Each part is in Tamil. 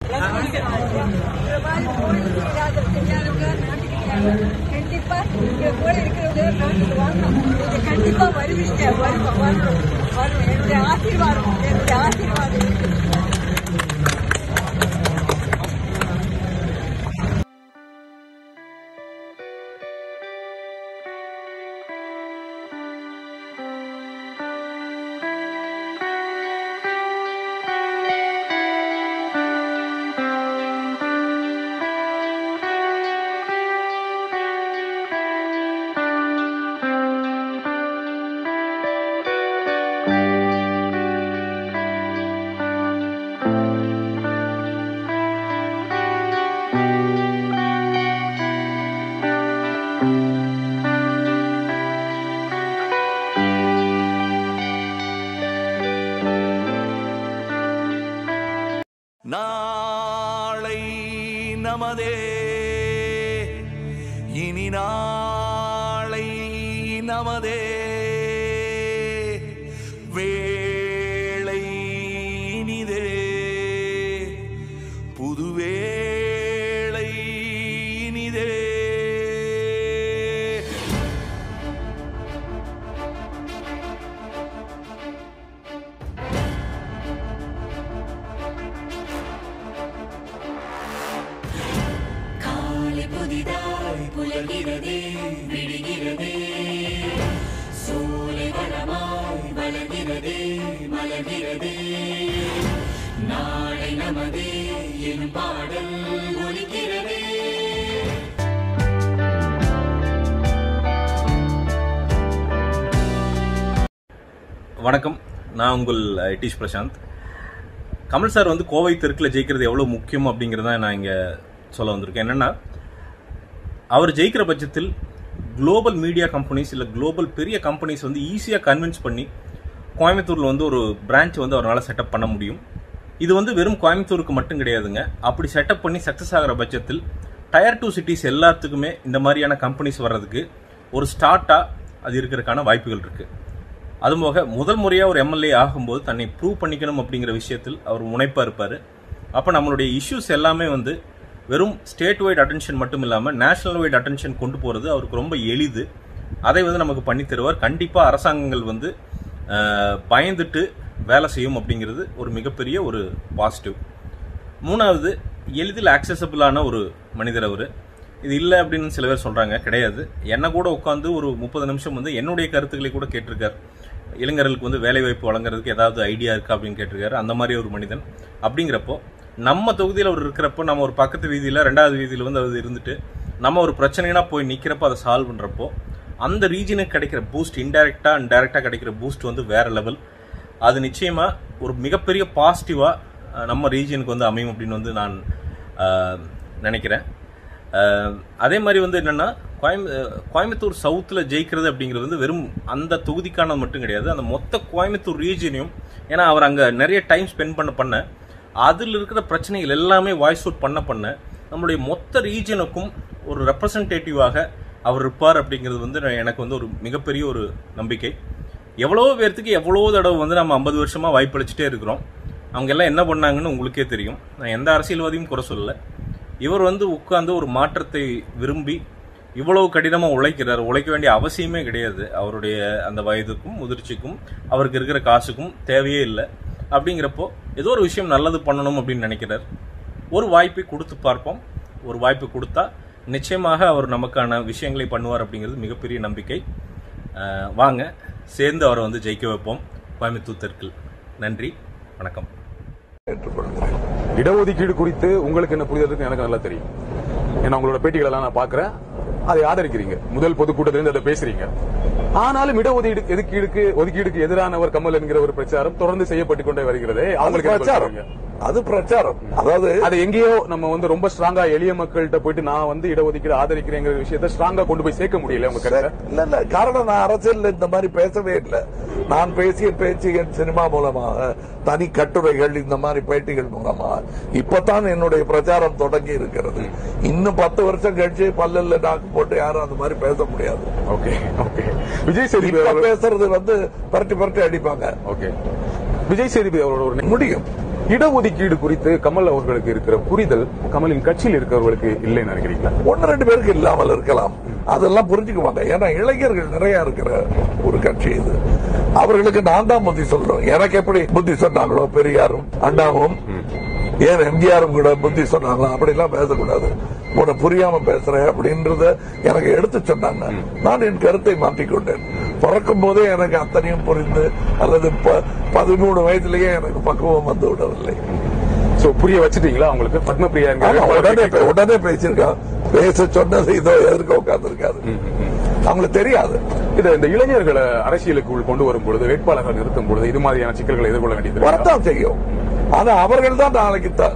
இந்த மாதிரி கோயில் தெரியாத தெரியாதவங்க நாட்டுக்கு தெரியாதவங்க கண்டிப்பா இங்க போல இருக்கிறவங்க நாட்டுக்கு வரணும் நீங்க கண்டிப்பா வருவீங்க வருவோம் வரணும் வரும் என்னுடைய ஆசீர்வாதம் என்னுடைய ஆசீர்வாதம் இருக்கு நாளை நமதே இனி நாளை நமதே வேளை இனிதே புது வேளை இனிதே காலை புதிதாய் புலர்கிறதே விடுகிறதே சோலை வளமாய் வளர்கிறதே மலர்கிறதே நாளை நமதே எனும் பாடல் ஒலிக்கிறதே வணக்கம் நான் உங்கள் அஹ், டீஷ் பிரசாந்த் கமல் சார் வந்து கோவை தெற்கில் ஜெயிக்கிறது எவ்வளோ முக்கியம் அப்படிங்கிறத நான் இங்கே சொல்ல வந்திருக்கேன் என்னென்னா அவர் ஜெயிக்கிற பட்சத்தில் குளோபல் மீடியா கம்பெனிஸ் இல்லை குளோபல் பெரிய கம்பெனிஸ் வந்து ஈஸியாக கன்வின்ஸ் பண்ணி கோயம்புத்தூரில் வந்து ஒரு பிரான்ச் வந்து அவரால் செட்டப் பண்ண முடியும் இது வந்து வெறும் கோயம்புத்தூருக்கு மட்டும் கிடையாதுங்க அப்படி செட்டப் பண்ணி சக்ஸஸ் ஆகிற பட்சத்தில் டயர் டூ சிட்டிஸ் எல்லாத்துக்குமே இந்த மாதிரியான கம்பெனிஸ் வர்றதுக்கு ஒரு ஸ்டார்ட்டாக அது இருக்கிறதுக்கான வாய்ப்புகள் இருக்குது அதுபோக முதல் முறையாக ஒரு எம்எல்ஏ ஆகும்போது தன்னை ப்ரூவ் பண்ணிக்கணும் அப்படிங்கிற விஷயத்தில் அவர் முனைப்பாக இருப்பார் அப்போ நம்மளுடைய இஷ்யூஸ் எல்லாமே வந்து வெறும் ஸ்டேட் வைட் அட்டென்ஷன் மட்டும் இல்லாமல் நேஷனல் வைட் அட்டென்ஷன் கொண்டு போகிறது அவருக்கு ரொம்ப எளிது அதை வந்து நமக்கு பண்ணி தருவார் கண்டிப்பாக அரசாங்கங்கள் வந்து அஹ், பயந்துட்டு வேலை செய்யும் அப்படிங்கிறது ஒரு மிகப்பெரிய ஒரு பாசிட்டிவ் மூணாவது எளிதில் ஆக்சசபிளான ஒரு மனிதர் அவர் இது இல்லை அப்படின்னு சில பேர் சொல்கிறாங்க கிடையாது என்ன கூட உட்காந்து ஒரு முப்பது நிமிஷம் வந்து என்னுடைய கருத்துக்களை கூட கேட்டிருக்கார் இளைஞர்களுக்கு வந்து வேலைவாய்ப்பு வழங்குறதுக்கு ஏதாவது ஐடியா இருக்கா அப்படின்னு கேட்டிருக்காரு அந்த மாதிரி ஒரு மனிதன் அப்படிங்கிறப்போ நம்ம தொகுதியில் அவர் இருக்கிறப்போ நம்ம ஒரு பக்கத்து வீதியில் ரெண்டாவது வீதியில் வந்து அவர் இருந்துட்டு நம்ம ஒரு பிரச்சனைனா போய் நிற்கிறப்போ அதை சால்வ் பண்ணுறப்போ அந்த ரீஜனுக்கு கிடைக்கிற பூஸ்ட் இன்டெரக்டாக அண்ட் டைரெக்டாக கிடைக்கிற பூஸ்ட் வந்து வேற லெவல் அது நிச்சயமா ஒரு மிகப்பெரிய பாசிட்டிவா அஹ், நம்ம ரீஜனுக்கு வந்து அமையும் அப்படின்னு வந்து நான் அஹ், நினைக்கிறேன் அஹ், அதே மாதிரி வந்து என்னன்னா கோயம் அஹ், கோயம்புத்தூர் சவுத்தில் ஜெயிக்கிறது அப்படிங்கிறது வந்து வெறும் அந்த தொகுதிக்கானது மட்டும் கிடையாது அந்த மொத்த கோயம்புத்தூர் ரீஜனையும் ஏன்னா அவர் அங்கே நிறைய டைம் ஸ்பெண்ட் பண்ண பண்ண அதில் இருக்கிற பிரச்சனைகள் எல்லாமே வாய்ஸ் அவுட் பண்ண பண்ண நம்மளுடைய மொத்த ரீஜனுக்கும் ஒரு ரெப்ரசன்டேட்டிவாக அவர் இருப்பார் அப்படிங்கிறது வந்து நான் எனக்கு வந்து ஒரு மிகப்பெரிய ஒரு நம்பிக்கை எவ்வளோ பேர்த்துக்கு எவ்வளோ தடவை வந்து நம்ம ஐம்பது வருஷமா வாய்ப்பளிச்சுட்டே இருக்கிறோம் அவங்க எல்லாம் என்ன பண்ணாங்கன்னு உங்களுக்கே தெரியும் நான் எந்த அரசியல்வாதியும் குறை சொல்லல இவர் வந்து உட்கார்ந்து ஒரு மாற்றத்தை விரும்பி இவ்வளவு கடினமாக உழைக்கிறார் உழைக்க வேண்டிய அவசியமே கிடையாது அவருடைய அந்த வயதுக்கும் முதிர்ச்சிக்கும் அவருக்கு இருக்கிற காசுக்கும் தேவையே இல்லை அப்படிங்கிறப்போ ஏதோ ஒரு விஷயம் நல்லது பண்ணணும் அப்படின்னு நினைக்கிறார் ஒரு வாய்ப்பை கொடுத்து பார்ப்போம் ஒரு வாய்ப்பு கொடுத்தா நிச்சயமாக அவர் நமக்கான விஷயங்களை பண்ணுவார் அப்படிங்கிறது மிகப்பெரிய நம்பிக்கை அஹ், வாங்க சேர்ந்து அவரை வந்து ஜெயிக்க வைப்போம் கோயம்புத்தூர் தெற்கில் நன்றி வணக்கம் ஏற்றுக்கொள்கிறேன் இடஒதுக்கீடு குறித்து உங்களுக்கு என்ன புரிதல் இருக்கு எனக்கு நல்லா தெரியும் ஏன்னா உங்களோட பேட்டிகள் எல்லாம் நான் பாக்குறேன் அதை ஆதரிக்கிறீங்க முதல் பொதுக்கூட்டத்திலிருந்து அதை பேசுறீங்க ஆனாலும் இடஒதுக்கீடு ஒதுக்கீடுக்கு ஒதுக்கீடுக்கு எதிரானவர் கமல் என்கிற ஒரு பிரச்சாரம் தொடர்ந்து செய்யப்பட்டு கொண்டே வருகிறது அது அவங்களுக்கு என்ன பிரச்சாரம் சொல்றீங்க? அது பிரச்சாரம் அதாவது அது எங்கேயோ நம்ம வந்து ரொம்ப ஸ்ட்ராங்கா எளிய மக்கள்கிட்ட போயிட்டு நான் வந்து இடஒதுக்கீடு ஆதரிக்கிறேங்கிற விஷயத்தை ஸ்ட்ராங்கா கொண்டு போய் சேர்க்க முடியல உங்க கருத்தை இல்ல இல்ல காரணம் நான் அரசியல் இந்த மாதிரி பேசவே இல்லை நான் பேசிய பேச்சு என் சினிமா மூலமாக தனி கட்டுரைகள் இந்த மாதிரி பேட்டிகள் மூலமா இப்பதான் என்னுடைய பிரச்சாரம் தொடங்கி இருக்கிறது இன்னும் பத்து வருஷம் கழிச்சு பல்லல்ல நாக்கு போட்டு யாரும் அந்த மாதிரி பேச முடியாது ஓகே ஓகே விஜய் சேதுபதி இப்ப அவர்கள் பேசுறது வந்து பரட்டி பரட்டி அடிப்பாங்க ஓகே விஜய் சேதுபதி அவரோட ஒரு முடியும் இடஒதுக்கீடு குறித்து கமல் அவர்களுக்கு இருக்கிற புரிதல் கமலின் கட்சியில் இருக்கிறவர்களுக்கு இல்லைன்னு நினைக்கிறீங்களா ஒன்னு ரெண்டு பேருக்கு இல்லாமல் இருக்கலாம் அதெல்லாம் புரிஞ்சுக்க மாட்டேன் ஏன்னா இளைஞர்கள் நிறைய இருக்கிற ஒரு கட்சி இது அவர்களுக்கு நான் தான் புத்தி சொல்றேன் எனக்கு எப்படி புத்தி சொன்னாங்களோ பெரியாரும் அண்ணாவும் ஏன் எம்ஜிஆரும் கூட புத்தி சொன்னாங்களோ அப்படிலாம் பேசக்கூடாது உன புரியாம பேசுறேன் அப்படின்றத எனக்கு எடுத்து சொன்னாங்க நான் என் கருத்தை மாற்றிக்கொண்டேன் பிறக்கும் போதே எனக்கு அத்தனையும் புரிந்து அல்லது ப- பதிமூணு வயதிலேயே எனக்கு பக்குவம் வந்து விடவில்லை சோ புரிய வச்சுட்டீங்களா உங்களுக்கு பத்மபிரியா என்கிற ஆமா, உடனே வேட்பாளருக்கு பே- உடனே பேசியிருக்கான் பேச சொன்னது இதோ எதிர்க்க உட்கார்ந்து இருக்காது அவங்களுக்கு தெரியாது இது இந்த இளைஞர்களை அரசியலுக்குள் கொண்டு வரும் பொழுது வேட்பாளர்கள் நிறுத்தும் பொழுது இது மாதிரியான சிக்கல்களை எதிர்கொள்ள வேண்டியது இருக்கா? வரத்தான் செய்யும் ஆனா அவர்கள் தான் நாளைக்கு த-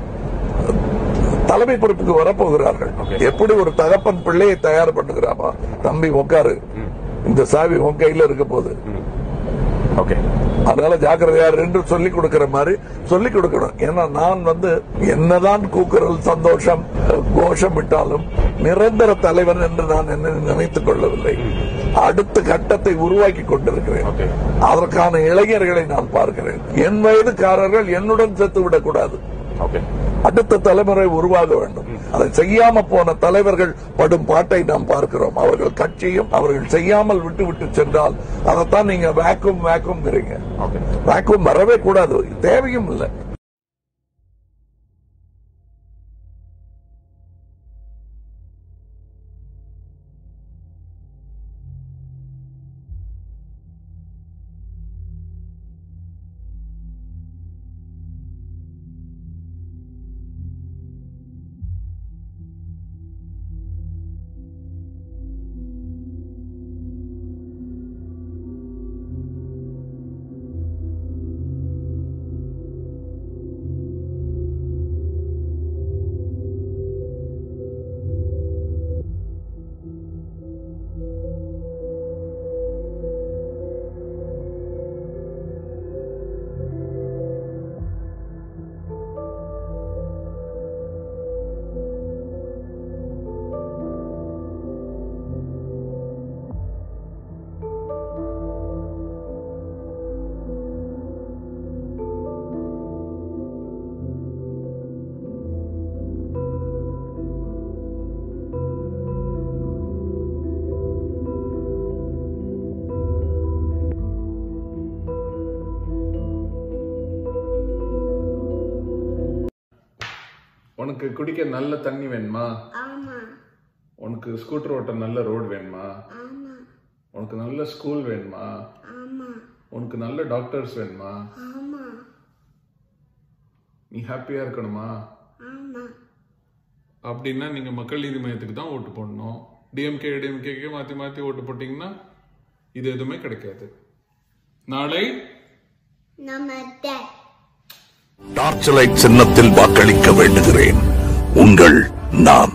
தலைமை பொறுப்புக்கு வரப்போகிறார்கள் Okay. எப்படி ஒரு தகப்பன் பிள்ளையை தயார் பண்ணுகிறாமா தம்பி உட்காரு இந்த சாவி உன் கையில இருக்க போகுது ஓகே அதனால ஜாக்கிரதையா என்று சொல்லிக் கொடுக்கிற மாதிரி சொல்லிக் கொடுக்கணும் ஏன்னா நான் வந்து என்னதான் கூக்குரல் சந்தோஷம் அஹ், கோஷம் விட்டாலும் நிரந்தர தலைவன் என்று நான் என்ன நினைத்துக் கொள்ளவில்லை அடுத்த கட்டத்தை உருவாக்கி கொண்டிருக்கிறேன் Okay. அதற்கான இளைஞர்களை நான் பார்க்கிறேன் என் வயதுக்காரர்கள் என்னுடன் செத்து விடக்கூடாது ஓகே அடுத்த தலைமுறை உருவாக வேண்டும் அதை செய்யாம போன தலைவர்கள் படும் பாட்டை நாம் பார்க்கிறோம் அவர்கள் கட்சியும் அவர்கள் செய்யாமல் விட்டு விட்டு சென்றால் அதைத்தான் நீங்க வேக்கும் வேக்கும் ஓகே வேக்கும் வரவே கூடாது தேவையும் இல்லை உனக்கு குடிக்க நல்ல தண்ணி வேணுமா ஆமா உனக்கு ஸ்கூட்டர் ஓட்ட நல்ல ரோடு வேணுமா ஆமா உனக்கு நல்ல ஸ்கூல் வேணுமா ஆமா உனக்கு நல்ல டாக்டர்ஸ் வேணுமா ஆமா நீ ஹாப்பியா இருக்கணுமா ஆமா அப்படின்னா நீங்க மக்கள் நீதி மையத்துக்கு தான் ஓட்டு போடணும் டிஎம்கே டிஎம்கேக்கு மாத்தி மாத்தி ஓட்டு போட்டீங்கன்னா இது எதுவுமே கிடைக்காது நாளை நமஸ்தே டார்ச் லைட் சின்னத்தில் வாக்களிக்க வேண்டுகிறேன் உங்கள் நான்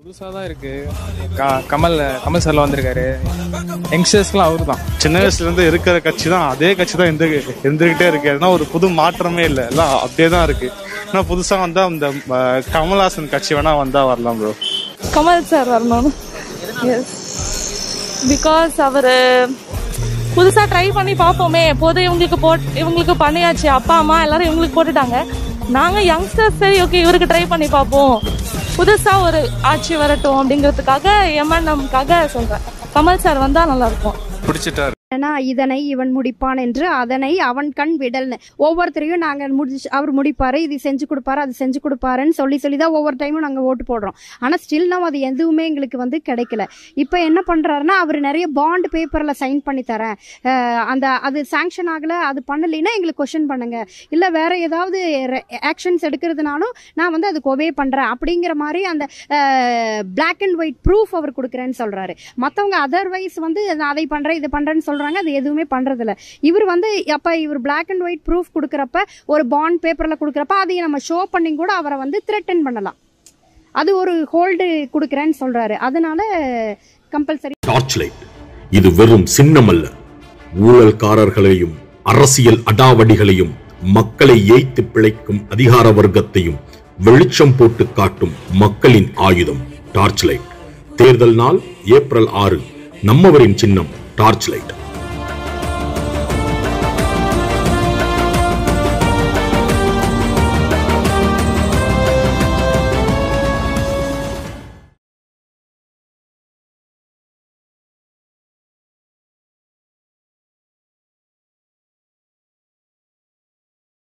புதுசாக தான் இருக்கு க- கமல் கமல் சார்ல வந்திருக்காரு யங்ஸ்டர்ஸ்க்குலாம் அவரு தான் சின்ன வயசுல இருந்து இருக்கிற கட்சி தான் அதே கட்சி தான் இருந்து இருந்துகிட்டே இருக்கு ஏன்னா ஒரு புது மாற்றமே இல்லை எல்லாம் அப்படியே தான் இருக்கு ஆனா புதுசா வந்தா அந்த அஹ், கமல்ஹாசன் கட்சி வேணா வந்தா வரலாம் ப்ரோ கமல் சார் வரணும் எஸ் பிகாஸ் அவர் புதுசாக ட்ரை பண்ணி பார்ப்போமே எப்போதும் இவங்களுக்கு போட் இவங்களுக்கு பண்ணியாச்சு அப்பா அம்மா எல்லாரும் இவங்களுக்கு போட்டுட்டாங்க நாங்கள் யங்ஸ்டர்ஸ் சரி ஓகே இவருக்கு ட்ரை பண்ணி பார்ப்போம் புதுசாக ஒரு ஆட்சி வரட்டும் அப்படிங்கிறதுக்காக எம்என்எம்காக சொல்கிறேன் கமல் சார் வந்தால் நல்லாயிருக்கும் பிடிச்சிட்டாரு ஏன்னா இதனை இவன் முடிப்பான் என்று அதனை அவன் கண் விடல்னு ஒவ்வொருத்தரையும் நாங்க முடிச்சு அவர் முடிப்பாரு இது செஞ்சு கொடுப்பாரு அது செஞ்சு கொடுப்பாருன்னு சொல்லி சொல்லி தான் ஒவ்வொரு டைமும் நாங்க ஓட்டு போடுறோம் ஆனா ஸ்டில் நம்ம அது எதுவுமே எங்களுக்கு வந்து கிடைக்கல இப்போ என்ன பண்றாருன்னா அவர் நிறைய பாண்ட் பேப்பர்ல சைன் பண்ணி தரேன் அஹ் அந்த அது சாங்ஷன் ஆகல அது பண்ணலைன்னா எங்களுக்கு கொஸ்டின் பண்ணுங்க இல்ல வேற ஏதாவது ஆக்ஷன்ஸ் எடுக்கிறதுனாலும் நான் வந்து அதுக்கு ஒபே பண்றேன் அப்படிங்கிற மாதிரி அந்த பிளாக் அண்ட் ஒயிட் ப்ரூஃப் அவர் கொடுக்குறேன்னு சொல்றாரு மற்றவங்க அதர்வைஸ் வந்து நான் அதை பண்றேன் இது பண்றேன்னு சொல்றாங்க அது எதுவுமே பண்றது இல்ல இவர் வந்து அப்ப இவர் பிளாக் அண்ட் ஒயிட் ப்ரூஃப் கொடுக்குறப்ப ஒரு பாண்ட் பேப்பர்ல கொடுக்குறப்ப அதையும் நம்ம ஷோ பண்ணி கூட அவரை வந்து த்ரெட்டன் பண்ணலாம் அது ஒரு ஹோல்டு கொடுக்குறேன்னு சொல்றாரு அதனால கம்பல்சரி டார்ச் லைட் இது வெறும் சின்னமல்ல ஊழல்காரர்களையும் அரசியல் அடாவடிகளையும் மக்களை ஏய்த்து பிழைக்கும் அதிகார வர்க்கத்தையும் வெளிச்சம் போட்டு காட்டும் மக்களின் ஆயுதம் டார்ச் லைட் தேர்தல் நாள் ஏப்ரல் ஆறு நம்மவரின் சின்னம் டார்ச் லைட்